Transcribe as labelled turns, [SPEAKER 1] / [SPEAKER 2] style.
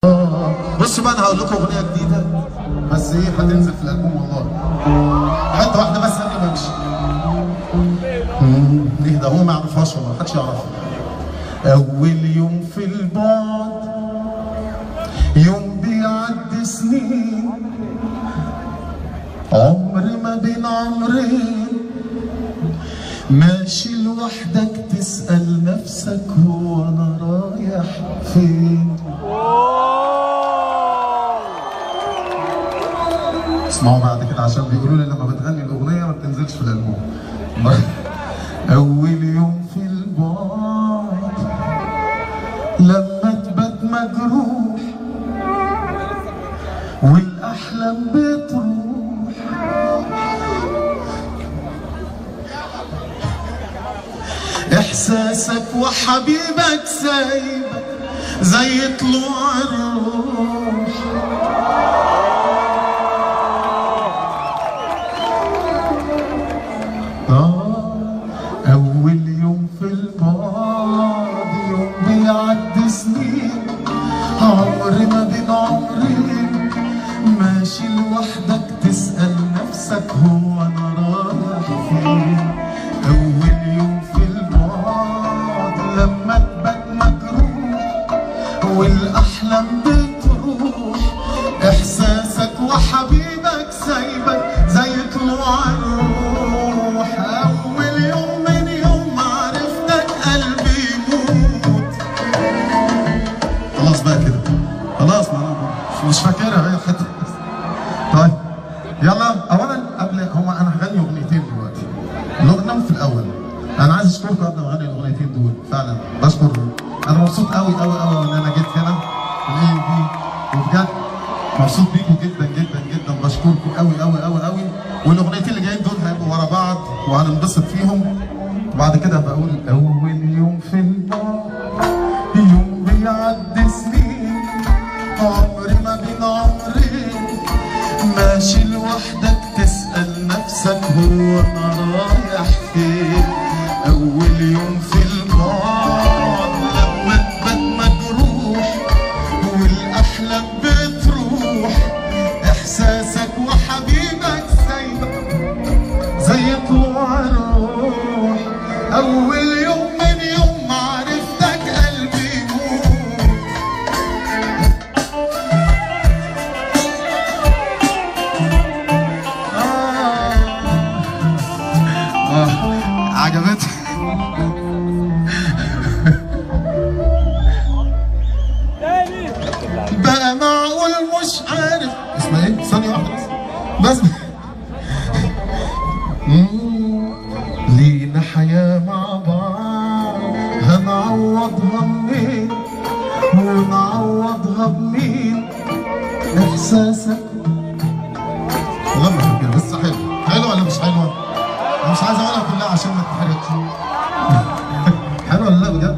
[SPEAKER 1] بصوا بقى انا هقول لكم اغنيه جديده بس ايه هتنزل في الالبوم والله حته واحده بس قبل ما امشي مم، ليه ده هو ما يعرفهاش والله محدش يعرفها اول يوم في البعد يوم بيعدي سنين عمر ما بين عمرين ماشي لوحدك تسأل نفسك هو أنا رايح فين اسمعوا بعد كده عشان بيقولوا لي لما بتغني الأغنية ما بتنزلش في الألبوم أول يوم في البعد لما تبات مجروح والأحلام بتروح احساسك وحبيبك سايبك زي طلوع الروح آه اول يوم في البعد يوم بيعدي سنين عمر ما بين عمرين ماشي لوحدك تسأل نفسك هو انا رايح فين اول يوم في البعد لما تبات مجروح والاحلام بتروح احساسك وحبيبك سايبك زي طلوع الروح اول يوم من يوم ما عرفتك قلبي يموت خلاص بقى كده خلاص ما أنا مش فاكرها هي الحته طيب يلا اولا قبل هو انا هغني اغنيتين دلوقتي الاغنيه في الاول انا عايز اشكركم قبل ما اغني الاغنيتين دول فعلا بشكر انا مبسوط قوي قوي قوي ان انا جيت هنا الاي بي وبجد مبسوط بيكم جدا جدا جدا بشكركم قوي قوي قوي قوي والاغنيتين اللي جايين دول هيبقوا ورا بعض وهننبسط فيهم وبعد كده بقول اول يوم في البعد يوم بيعدي سنين عمري ما بين عمرين ماشي لوحدك تسأل نفسك هو أنا رايح فين أول يوم في البعد لما تبات مجروح والأحلام بتروح إحساسك وحبيبك سايبك زي طلوع الروح أول يوم من يوم ما عرفتك قلبي يموت آه. عجبتك بقى معقول مش عارف اسمها ايه؟ ثانية واحدة بس بس مم. لينا حياة مع بعض هنعوضها منين ونعوضها بمين احساسك غلط كده بس حلو حلوة ولا مش حلوة؟ أنا مش عايز اقولها كلها عشان ما تتحرقش حلوة ولا لا بجد؟